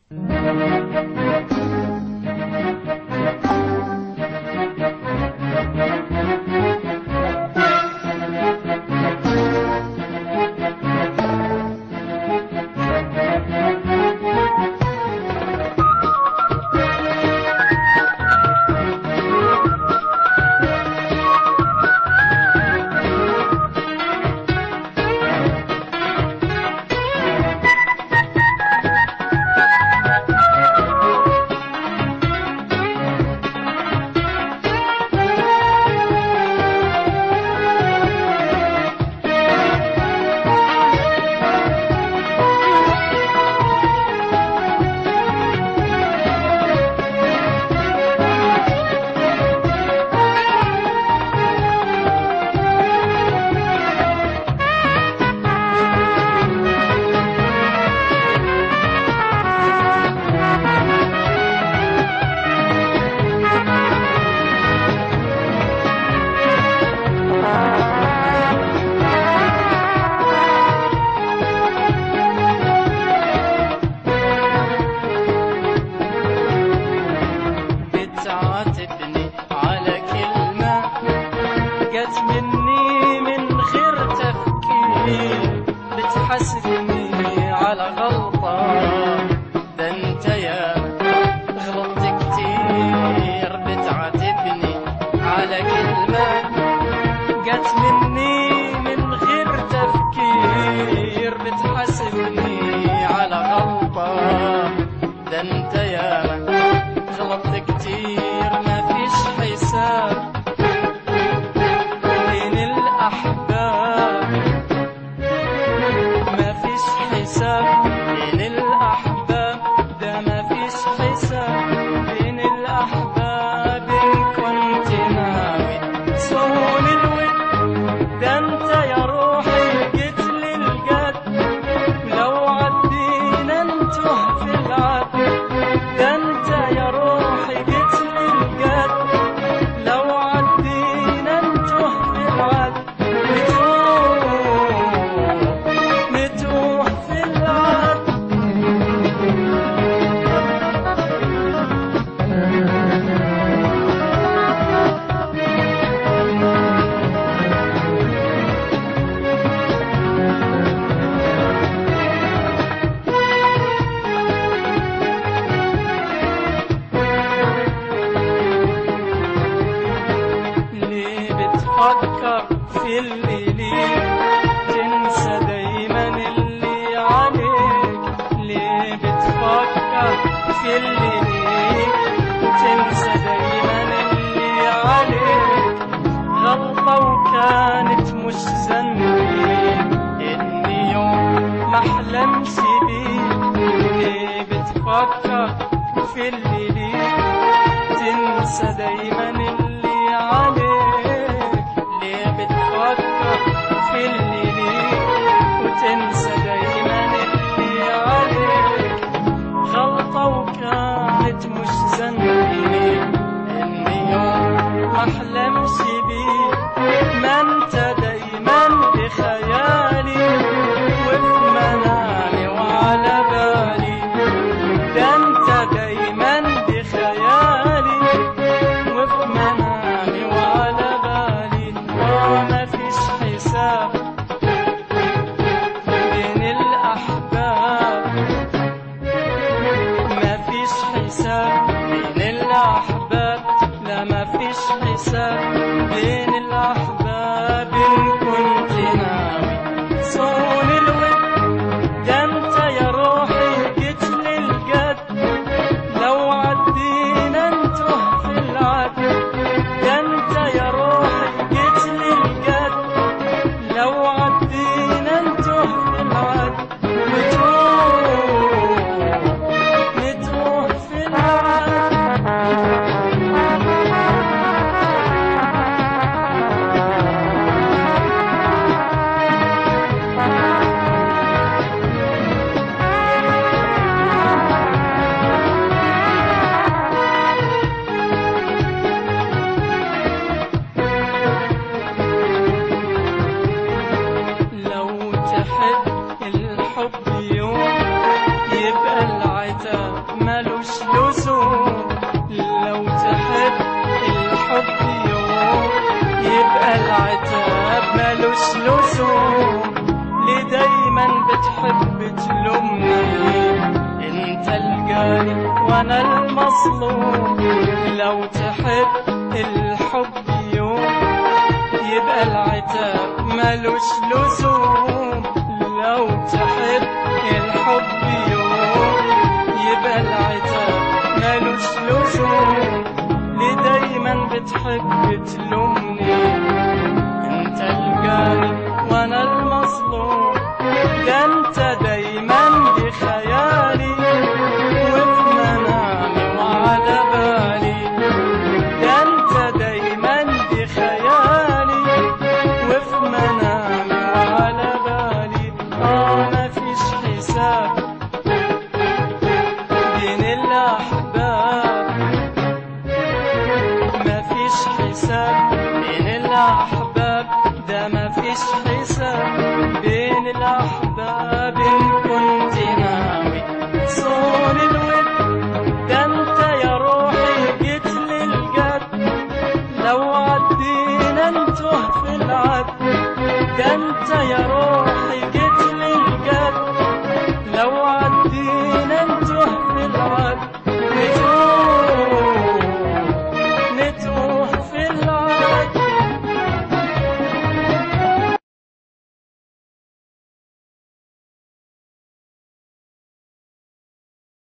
بتعاتبني على كلمة جت مني من غير تفكير بتحاسبني على غلطة ده انت يا غلطت كتير بتعاتبني على كلمة جت مني من غير تفكير بتحاسبني على غلطة ده انت يا غلطت كتير ما فيش حساب بين الأحباب ما فيش حساب بين الأحباب ده ما فيش حساب بين الأحباب إن كنت ناوي صون الود ده انت يا روحي جيت للجد لو عدينا نتوه في العد ده انت يا روحي جيت للجد لو عدينا نتوه في العد نتوه نتوه في العد ليه بتفكر في اللي ليك تنسى دايما اللي عليك ليه بتفكر في اللي ليك تنسى دايما اللي عليك غلطة وكانت مش ذنبي اني يوم ما احلمش بيك ليه بتفكر في اللي ليك تنسى دايما اللي عليك ليه بتفكر في اللي ليك وتنسى دايما اللي عليك غلطة وكانت مش ذنبي اني يوم ما احلمش بيك ما انت دايما بخيالي وفي منامي وعلى بالي ده انت دايما بخيالي وفي منامي وعلى بالي وما فيش حساب بين الأحباب ما فيش حساب بين الأحباب لا ما فيش حساب بين الأحباب إن كنت ناوي صون الود ده انت يا روحي جيت للجد لو عدينا نتوه في العد ده انت يا روحي جيت للجد لو عدينا نتوه في العد نتوه نتوه في العد ملوش لزوم لو تحب الحب يوم يبقى العتاب ملوش لزوم ليه دايما بتحب تلومني انت الجاري وانا المظلوم لو تحب الحب يوم يبقى العتاب ملوش لزوم لو تحب الحب يوم يبقى العتاب ملوش لزوم ليه دايما بتحب تلومني انت الجاني وانا المظلوم ده انت دايما بخيالي وفي منامي وعلى بالي ده انت دايما بخيالي وفي منامي وعلى بالي اه مفيش حساب بين الاحباب مفيش حساب بين الأحباب ده مفيش حساب بين الأحباب إن كنت ناوي صون الود ده أنت يا روحي جيت للجد لو عدينا نتوه في العد ده أنت يا روحي